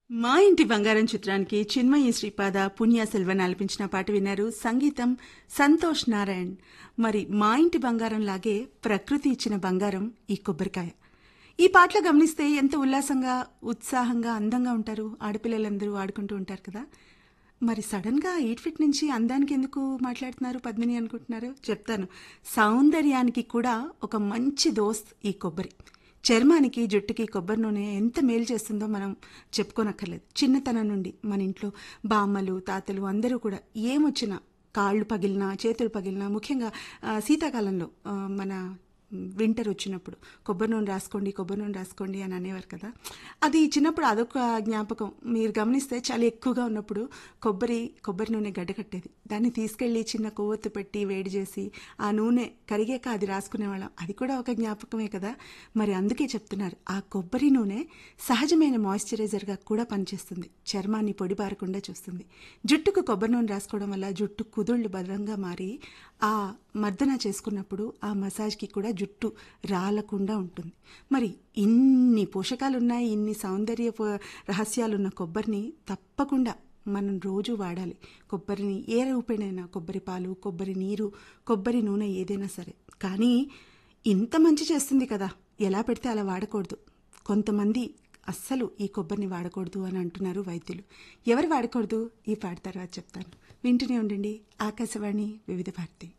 మా ఇంటి బంగారం చిత్రానికి చిన్మయి శ్రీపాద పుణ్య సెల్వన్ ఆలపించిన పాట విన్నారు సంగీతం సంతోష్ నారాయణ్ మరి మా ఇంటి బంగారం లాగే ప్రకృతి ఇచ్చిన బంగారం ఈ కొబ్బరికాయ ఈ పాటలో గమనిస్తే ఎంత ఉల్లాసంగా ఉత్సాహంగా అందంగా ఉంటారు ఆడపిల్లలందరూ ఆడుకుంటూ ఉంటారు కదా మరి సడన్ గా ఎయిట్ ఫిట్ నుంచి అందానికి ఎందుకు మాట్లాడుతున్నారు పద్మిని అనుకుంటున్నారు చెప్తాను సౌందర్యానికి కూడా ఒక మంచి దోస్త్ ఈ కొబ్బరి చర్మానికి జుట్టుకి కొబ్బరి నూనె ఎంత మేలు చేస్తుందో మనం చెప్పుకోనక్కర్లేదు చిన్నతనం నుండి మన ఇంట్లో బామ్మలు తాతలు అందరూ కూడా ఏమొచ్చినా కాళ్ళు పగిలినా చేతులు పగిలినా ముఖ్యంగా ఆ, శీతాకాలంలో ఆ, మన వింటర్ వచ్చినప్పుడు కొబ్బరి నూనె రాసుకోండి కొబ్బరి నూనె రాసుకోండి అని అనేవారు కదా అది చిన్నప్పుడు అదొక జ్ఞాపకం మీరు గమనిస్తే చాలా ఎక్కువగా ఉన్నప్పుడు కొబ్బరి కొబ్బరి నూనె గడ్డ కట్టేది దాన్ని తీసుకెళ్ళి చిన్న కొవ్వొత్తు పెట్టి వేడి చేసి ఆ నూనె కరిగాక అది రాసుకునేవాళ్ళం అది కూడా ఒక జ్ఞాపకమే కదా మరి అందుకే చెప్తున్నారు ఆ కొబ్బరి నూనె సహజమైన మాయిశ్చరైజర్గా కూడా పనిచేస్తుంది చర్మాన్ని పొడిబారకుండా చూస్తుంది జుట్టుకు కొబ్బరి నూనె రాసుకోవడం వల్ల జుట్టు కుదుళ్ళు భద్రంగా మారి ఆ మర్దన చేసుకున్నప్పుడు ఆ మసాజ్కి కూడా జుట్టు రాలకుండా ఉంటుంది మరి ఇన్ని పోషకాలు ఉన్నాయి ఇన్ని సౌందర్య పో- రహస్యాలున్న కొబ్బరిని తప్పకుండా మనం రోజు వాడాలి కొబ్బరిని ఏ రూపేణైనా కొబ్బరి పాలు కొబ్బరి నీరు కొబ్బరి నూనె ఏదైనా సరే కానీ ఇంత మంచి చేస్తుంది కదా ఎలా పెడితే అలా వాడకూడదు కొంతమంది అస్సలు ఈ కొబ్బరిని వాడకూడదు అని అంటున్నారు వైద్యులు ఎవరు వాడకూడదు ఈ పాట తర్వాత చెప్తాను వింటూనే ఉండండి ఆకాశవాణి వివిధ భారతి